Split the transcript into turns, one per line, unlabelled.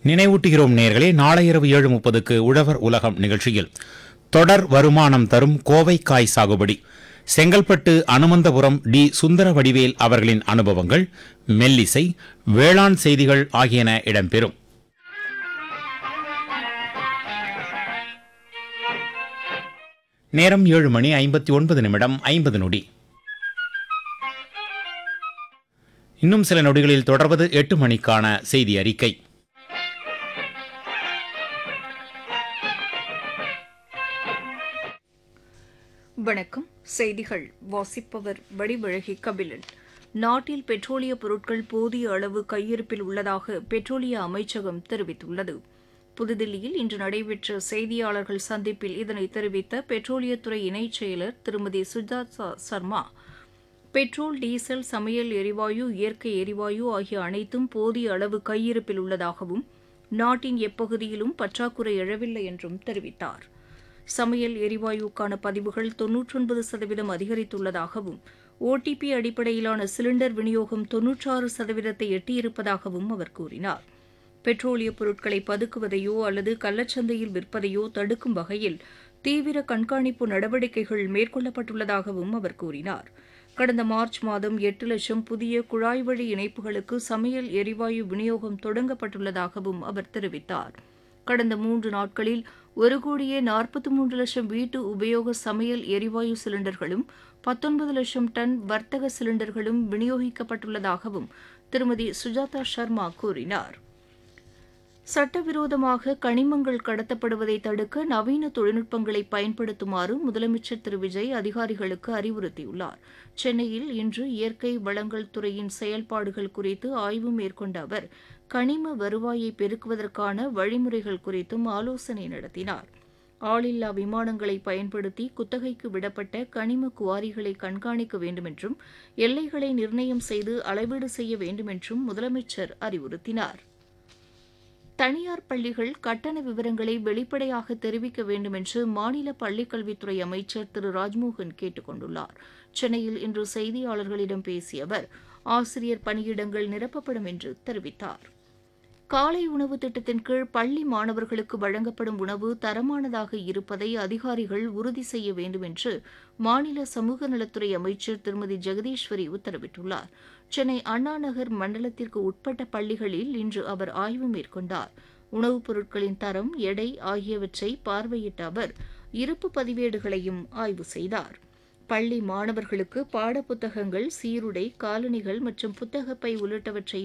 நினைவூட்டுகிறோம் நேர்களே நாளை இரவு ஏழு முப்பதுக்கு உழவர் உலகம் நிகழ்ச்சியில் தொடர் வருமானம் தரும் கோவைக்காய் சாகுபடி செங்கல்பட்டு அனுமந்தபுரம் டி சுந்தர வடிவேல் அவர்களின் அனுபவங்கள் மெல்லிசை வேளாண் செய்திகள் ஆகியன இடம்பெறும் நேரம் ஏழு மணி ஐம்பத்தி ஒன்பது நிமிடம் ஐம்பது நொடி இன்னும் சில நொடிகளில் தொடர்வது எட்டு மணிக்கான செய்தி அறிக்கை
வணக்கம் செய்திகள் வாசிப்பவர் வடிவழகி கபிலன் நாட்டில் பெட்ரோலிய பொருட்கள் போதிய அளவு கையிருப்பில் உள்ளதாக பெட்ரோலிய அமைச்சகம் தெரிவித்துள்ளது புதுதில்லியில் இன்று நடைபெற்ற செய்தியாளர்கள் சந்திப்பில் இதனை தெரிவித்த பெட்ரோலியத்துறை இணைச் செயலர் திருமதி சுஜாதா சர்மா பெட்ரோல் டீசல் சமையல் எரிவாயு இயற்கை எரிவாயு ஆகிய அனைத்தும் போதிய அளவு கையிருப்பில் உள்ளதாகவும் நாட்டின் எப்பகுதியிலும் பற்றாக்குறை எழவில்லை என்றும் தெரிவித்தார் சமையல் எரிவாயுக்கான பதிவுகள் தொன்னூற்றொன்பது சதவீதம் அதிகரித்துள்ளதாகவும் ஓடிபி அடிப்படையிலான சிலிண்டர் விநியோகம் தொன்னூற்றாறு சதவீதத்தை எட்டியிருப்பதாகவும் அவர் கூறினார் பெட்ரோலிய பொருட்களை பதுக்குவதையோ அல்லது கள்ளச்சந்தையில் விற்பதையோ தடுக்கும் வகையில் தீவிர கண்காணிப்பு நடவடிக்கைகள் மேற்கொள்ளப்பட்டுள்ளதாகவும் அவர் கூறினார் கடந்த மார்ச் மாதம் எட்டு லட்சம் புதிய குழாய் வழி இணைப்புகளுக்கு சமையல் எரிவாயு விநியோகம் தொடங்கப்பட்டுள்ளதாகவும் அவர் தெரிவித்தார் கடந்த மூன்று நாட்களில் ஒரு கோடியே நாற்பத்தி மூன்று லட்சம் வீட்டு உபயோக சமையல் எரிவாயு சிலிண்டர்களும் பத்தொன்பது லட்சம் டன் வர்த்தக சிலிண்டர்களும் விநியோகிக்கப்பட்டுள்ளதாகவும் திருமதி சுஜாதா சர்மா கூறினார் சட்டவிரோதமாக கனிமங்கள் கடத்தப்படுவதை தடுக்க நவீன தொழில்நுட்பங்களை பயன்படுத்துமாறு முதலமைச்சர் திரு விஜய் அதிகாரிகளுக்கு அறிவுறுத்தியுள்ளார் சென்னையில் இன்று இயற்கை வளங்கள் துறையின் செயல்பாடுகள் குறித்து ஆய்வு மேற்கொண்ட அவர் கனிம வருவாயை பெருக்குவதற்கான வழிமுறைகள் குறித்தும் ஆலோசனை நடத்தினார் ஆளில்லா விமானங்களை பயன்படுத்தி குத்தகைக்கு விடப்பட்ட கனிம குவாரிகளை கண்காணிக்க வேண்டுமென்றும் எல்லைகளை நிர்ணயம் செய்து அளவீடு செய்ய வேண்டுமென்றும் முதலமைச்சர் அறிவுறுத்தினார் தனியார் பள்ளிகள் கட்டண விவரங்களை வெளிப்படையாக தெரிவிக்க வேண்டும் என்று மாநில பள்ளிக்கல்வித்துறை அமைச்சர் திரு ராஜ்மோகன் கேட்டுக் கொண்டுள்ளார் சென்னையில் இன்று செய்தியாளர்களிடம் பேசிய அவர் ஆசிரியர் பணியிடங்கள் நிரப்பப்படும் என்று தெரிவித்தார் காலை உணவு திட்டத்தின் கீழ் பள்ளி மாணவர்களுக்கு வழங்கப்படும் உணவு தரமானதாக இருப்பதை அதிகாரிகள் உறுதி செய்ய வேண்டும் என்று மாநில சமூக நலத்துறை அமைச்சர் திருமதி ஜெகதீஸ்வரி உத்தரவிட்டுள்ளார் சென்னை அண்ணா நகர் மண்டலத்திற்கு உட்பட்ட பள்ளிகளில் இன்று அவர் ஆய்வு மேற்கொண்டார் உணவுப் பொருட்களின் தரம் எடை ஆகியவற்றை பார்வையிட்ட அவர் இருப்பு பதிவேடுகளையும் ஆய்வு செய்தார் பள்ளி மாணவர்களுக்கு பாடப்புத்தகங்கள் சீருடை காலணிகள் மற்றும் புத்தகப்பை உள்ளிட்டவற்றை